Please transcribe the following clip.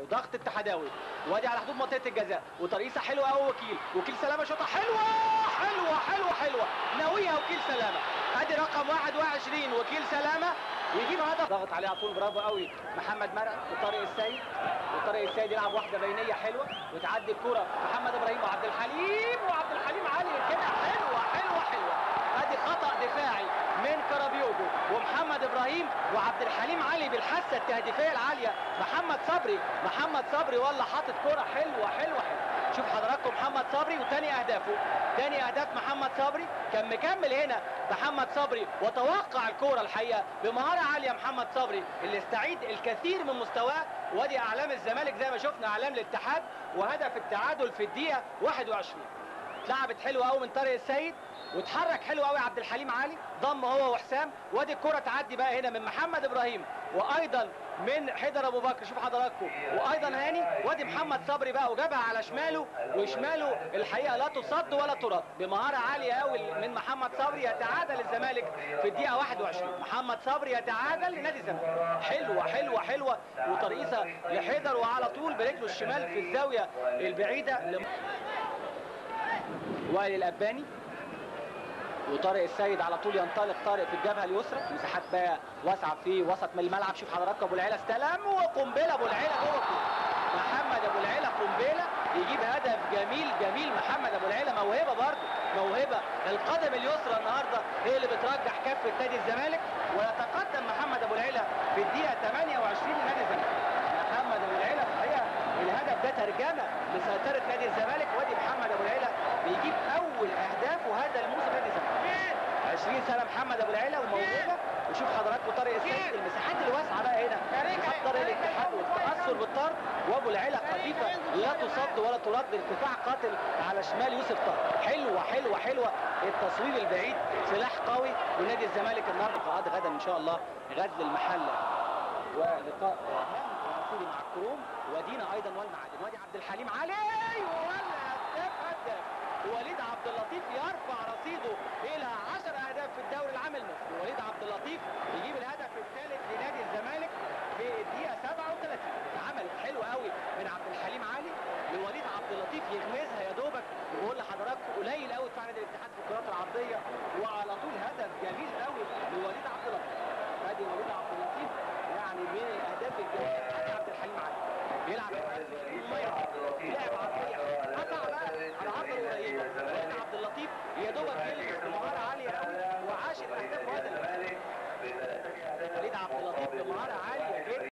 ضغط التحداوي وادي على حدود منطقه الجزاء وترقيصه حلوه قوي وكيل وكيل سلامه شوطه حلوه حلوه حلوه حلوه ناويها وكيل سلامه ادي رقم 21 وكيل سلامه يجيب هدف ضغط عليه على طول برافو قوي محمد مرق وطارق السيد وطارق السيد يلعب واحده بينيه حلوه وتعدي الكره محمد ابراهيم وعبد الحليم وعبد الحليم علي كده حلوه حلوه حلوه ادي خطا دفاعي من كرابيوجو ومحمد ابراهيم وعبد الحليم علي بالحاسه التهديفيه العاليه محمد صبري محمد صبري ولا حاطط كره حلوه حلوه حلوه شوف حضراتكم محمد صبري وتاني اهدافه تاني اهداف محمد صبري كان مكمل هنا محمد صبري وتوقع الكوره الحقيقه بمهاره عاليه محمد صبري اللي استعيد الكثير من مستواه وادي اعلام الزمالك زي ما شفنا اعلام الاتحاد وهدف التعادل في الدقيقه 21 اتلعبت حلوه قوي من طارق السيد واتحرك حلو قوي عبد الحليم علي ضم هو وحسام وادي الكره تعدي بقى هنا من محمد ابراهيم وايضا من حيدر ابو بكر شوف حضراتكم وايضا هاني وادي محمد صبري بقى وجابها على شماله وشماله الحقيقه لا تصد ولا ترد بمهاره عاليه قوي من محمد صبري يتعادل الزمالك في الدقيقه 21 محمد صبري يتعادل لنادي الزمالك حلوه حلوه حلوه وترقيصه لحيدر وعلى طول برجله الشمال في الزاويه البعيده لم... وائل الاباني وطارق السيد على طول ينطلق طارق في الجبهه اليسرى مساحات بقى واسعه في وسط من الملعب شوف حضراتكم ابو العيله استلم وقنبله ابو العيله جوه محمد ابو العيله قنبله يجيب هدف جميل جميل محمد ابو العيله موهبه برضه موهبه القدم اليسرى النهارده هي اللي بترجح كفه نادي الزمالك ويتقدم محمد ابو العيله في الدقيقه 28 لنادي الزمالك محمد ابو العيله في الحقيقه الهدف ده ترجمه لسيطره نادي الزمالك وادي محمد ابو العيله بيجيب اول اهدافه هذا الموسم نادي الزمالك 20 سنه محمد ابو العيله وموهبه وشوف حضراتكم طارق السيد المساحات الواسعه بقى هنا خطر الاتحاد والتاثر بالطرد وابو العيله قذيفه لا تصد ولا ترد ارتفاع قاتل على شمال يوسف طه حلوه حلوه حلوه التصويب البعيد سلاح قوي ونادي الزمالك النهارده لقاءات غدا ان شاء الله غزل المحله ولقاء هام ونصيري مع الكروم ودينا ايضا والمعادن وادي عبد الحليم علي ولا هداف هداف وليد عبد اللطيف يرفع رصيده الى 10 اهداف في الدوري العام المصري وليد عبد اللطيف يجيب الهدف الثالث لنادي الزمالك في الدقيقه